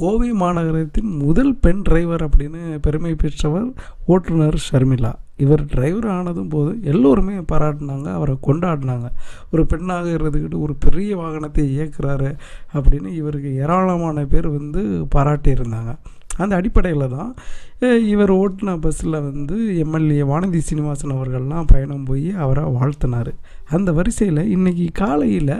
கோவை மாநகரத்தின் முதல் பெண் டிரைவர் அப்படின்னு பெருமை பெற்றவர் ஓட்டுநர் ஷர்மிளா இவர் டிரைவர் ஆனதும் போது எல்லோருமே பாராட்டினாங்க அவரை கொண்டாடினாங்க ஒரு பெண்ணாக இருந்துக்கிட்டு ஒரு பெரிய வாகனத்தை இயக்குறாரு அப்படின்னு இவருக்கு ஏராளமான பேர் வந்து பாராட்டியிருந்தாங்க அந்த அடிப்படையில் தான் அஹ், இவர் ஓட்டின பஸ்ஸில் வந்து எம்எல்ஏ வானதி சீனிவாசன் அவர்கள்லாம் பயணம் போய் அவரை வாழ்த்தினார் அந்த வரிசையில் இன்றைக்கி காலையில்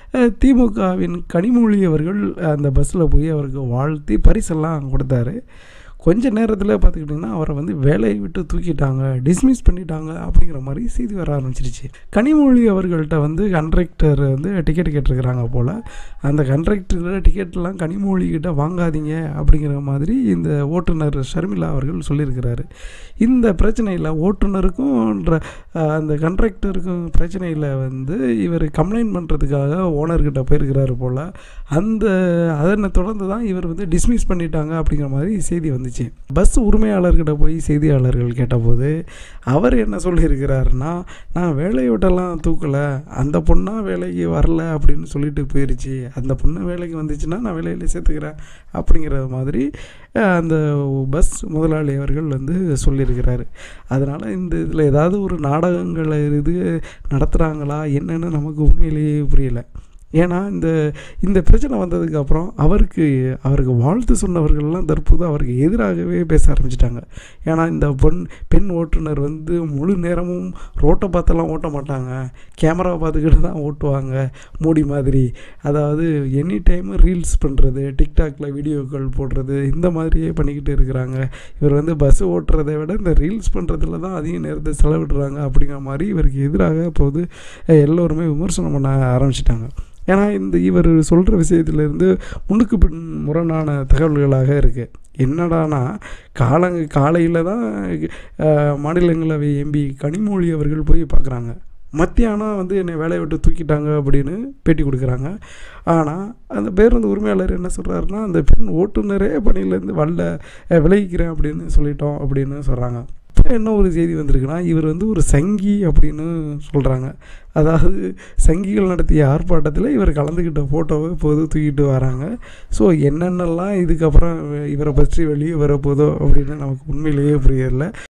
திமுகவின் கனிமொழி அவர்கள் அந்த பஸ்ஸில் போய் அவருக்கு வாழ்த்தி பரிசெல்லாம் கொடுத்தாரு கொஞ்ச நேரத்தில் பார்த்துக்கிட்டிங்கன்னா அவரை வந்து வேலையை விட்டு தூக்கிட்டாங்க டிஸ்மிஸ் பண்ணிட்டாங்க அப்படிங்கிற மாதிரி செய்தி வர ஆரம்பிச்சிருச்சு கனிமொழி அவர்கள்ட்ட வந்து கண்ட்ரக்டர் வந்து டிக்கெட் கேட்டிருக்கிறாங்க போல் அந்த கண்ட்ரக்டர் டிக்கெட்லாம் கனிமொழி கிட்ட வாங்காதீங்க அப்படிங்கிற மாதிரி இந்த ஓட்டுநர் ஷர்மிளா அவர்கள் சொல்லியிருக்கிறாரு இந்த பிரச்சனையில் ஓட்டுநருக்கும் ன்ற- அஹ், அந்த கண்ட்ரக்டருக்கும் பிரச்சனையில் வந்து இவர் கம்ப்ளைண்ட் பண்ணுறதுக்காக ஓனர்கிட்ட போயிருக்கிறாரு போல் அந்த அதனை தொடர்ந்து தான் இவர் வந்து டிஸ்மிஸ் பண்ணிட்டாங்க அப்படிங்கிற மாதிரி செய்தி வந்துச்சு பஸ் உரிமையாளர்கிட்ட போய் செய்தியாளர்கள் கேட்டபோது அவர் என்ன சொல்லியிருக்கிறாருன்னா நான் வேலையை விட்டெல்லாம் தூக்கலை அந்த பொண்ணாக வேலைக்கு வரல அப்படின்னு சொல்லிட்டு போயிருச்சு அந்த பொண்ணு வேலைக்கு வந்துச்சுன்னா நான் வேலையில் சேர்த்துக்கிறேன் அப்படிங்கிற மாதிரி அஹ், அந்த பஸ் முதலாளி அவர்கள் வந்து சொல்லியிருக்கிறாரு அதனால் இந்த இதில் ஏதாவது ஒரு நாடகங்களை இது நடத்துகிறாங்களா என்னன்னு நமக்கு உண்மையிலேயே புரியல ஏன்னா இந்த இந்த பிரச்சனை வந்ததுக்கப்புறம் அவருக்கு அவருக்கு வாழ்த்து சொன்னவர்கள்லாம் தற்போது அவருக்கு எதிராகவே பேச ஆரம்பிச்சிட்டாங்க ஏன்னா இந்த பெண் பெண் ஓட்டுநர் வந்து முழு நேரமும் ரோட்டை பார்த்தெல்லாம் ஓட்ட மாட்டாங்க கேமரா பார்த்துக்கிட்டு தான் ஓட்டுவாங்க மூடி மாதிரி அதாவது எனி டைம் ரீல்ஸ் பண்ணுறது டிக்டாக்ல வீடியோக்கள் போடுறது இந்த மாதிரியே பண்ணிக்கிட்டு இருக்கிறாங்க இவர் வந்து பஸ் ஓட்டுறதை விட இந்த ரீல்ஸ் பண்ணுறதுல தான் அதிக நேரத்தை செலவிடுறாங்க அப்படிங்கிற மாதிரி இவருக்கு எதிராக இப்போது அஹ், எல்லோருமே விமர்சனம் பண்ண ஆரம்பிச்சிட்டாங்க ஏன்னா இந்த இவர் சொல்கிற விஷயத்துலேருந்து முன்னுக்கு பின் முரணான தகவல்களாக இருக்குது என்னடானா காலங்க காலையில் தான் அஹ், மாநிலங்களவை எம்பி கனிமொழி அவர்கள் போய் பார்க்குறாங்க மத்தியானம் வந்து என்னை வேலையை விட்டு தூக்கிட்டாங்க அப்படின்னு பேட்டி கொடுக்குறாங்க ஆனால் அந்த பேருந்து உரிமையாளர் என்ன சொல்கிறாருன்னா அந்த பெண் ஓட்டுநரே பணியிலேருந்து வரல அஹ், விலகிக்கிறேன் அப்படின்னு சொல்லிட்டோம் அப்படின்னு சொல்கிறாங்க இப்போ என்ன ஒரு செய்தி வந்திருக்குன்னா இவர் வந்து ஒரு சங்கி அப்படின்னு சொல்கிறாங்க அதாவது சங்கிகள் நடத்திய ஆர்ப்பாட்டத்தில் இவர் கலந்துக்கிட்ட ஃபோட்டோவை இப்போது தூக்கிட்டு வராங்க ஸோ என்னென்னலாம் இதுக்கப்புறம் இவரை பற்றி வெளியே வரப்போதோ அப்படின்னு நமக்கு உண்மையிலேயே புரியல